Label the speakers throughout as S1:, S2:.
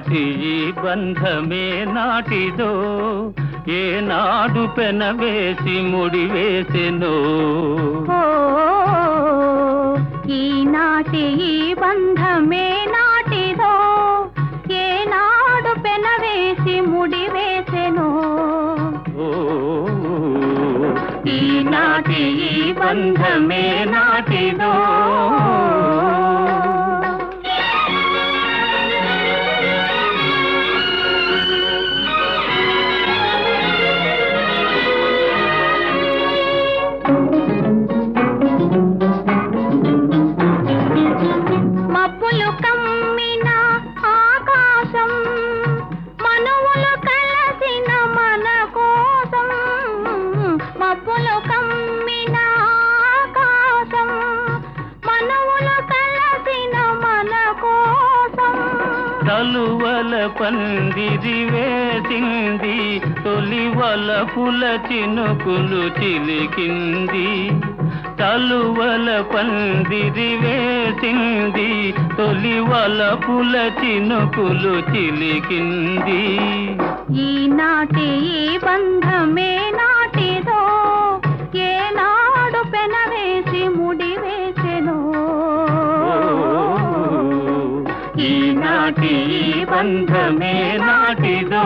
S1: ఈనాటి ఈ బంధమే నాటిదో ఏనాడు పెనవేసి ముడివేసెనో
S2: ఓ ఈనాటి ఈ బంధమే నాటిదో ఏనాడు పెనవేసి ముడివేసెనో
S1: ఓ ఈనాటి ఈ బంధమే నాటిదో
S2: మబ్బులు కమ్మిన ఆకాశం మనువులు కలసిన మన కోసం మబ్బులు కమ్మిన ఆకాశం మనువులు కలసిన మన కోసం
S1: తలువల పందిరి వేసింది తొలివల పుల చినుకులు చిలికింది తలువల పందిరి వేసింది తొలివల పుల చినుకులు చిలికింది
S2: ఈనాటి ఈ బంధమే నాటిదో ఏనాడు పెనవేసి ముడివేసెనో
S1: ఈనాటి ఈ బంధమే నాటిదో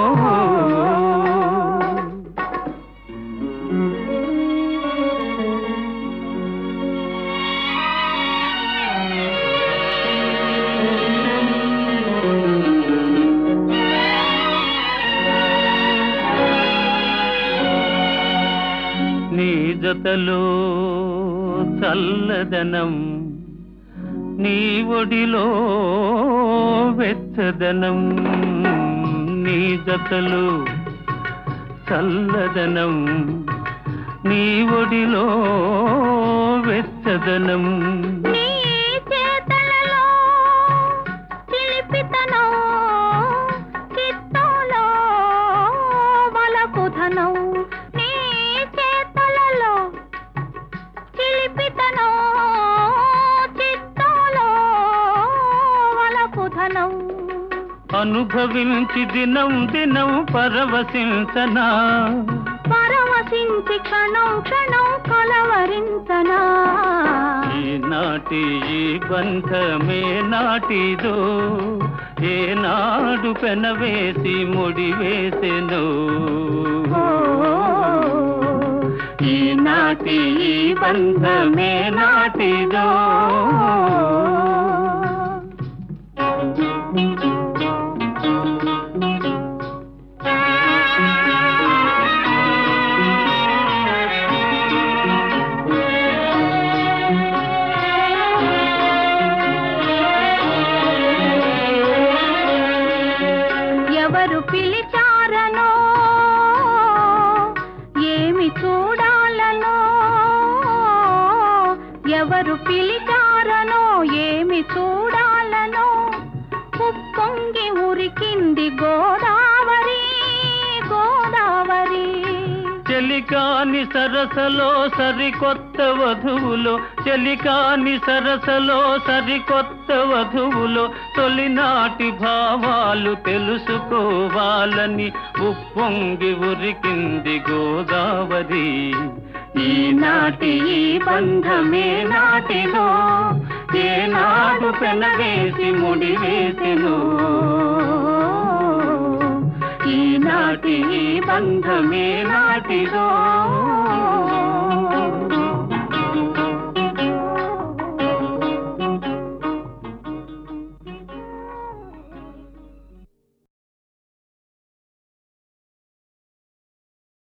S1: నీ జతలో చల్లదనం నీ ఒడిలో వెచ్చదనం నీ జతలో చల్లదనం నీ ఒడిలో వెచ్చదనం
S2: నీ చేతలలో చిలిపితనం చిత్తంలో వలపుధనం నీ చేతలలో చిలిపితనం చిత్తంలో వలపుధనం
S1: అనుభవించి దినం దినం పరవశించనా
S2: పరవశించి క్షణం క్షణం కలవరించనా
S1: ఈనాటి ఈ బంధమే నాటిదో ఏనాడు పెనవేసి ముడివేసెను ఈనాటి ఈ బంధమే నాటిదో
S2: ఎవరు పిలిచారనో ఏమి చూడాలనో ఎవరు పిలిచారనో ఏమి చూడాలనో ఉప్పొంగి ఉరికింది గోదావరి గోదావరి
S1: చెలికాని సరసలో సరికొత్త వధువులో చెలికాని సరసలో సరికొత్త వధువులో తొలినాటి భావాలు తెలుసుకోవాలని ఉప్పొంగి ఉరికింది గోదావరి ఈనాటి ఈ బంధమే నాటిదో ఏనాడు పెనవేసి ముడివేసెను ఈనాటి ఈ బంధమే నాటిదో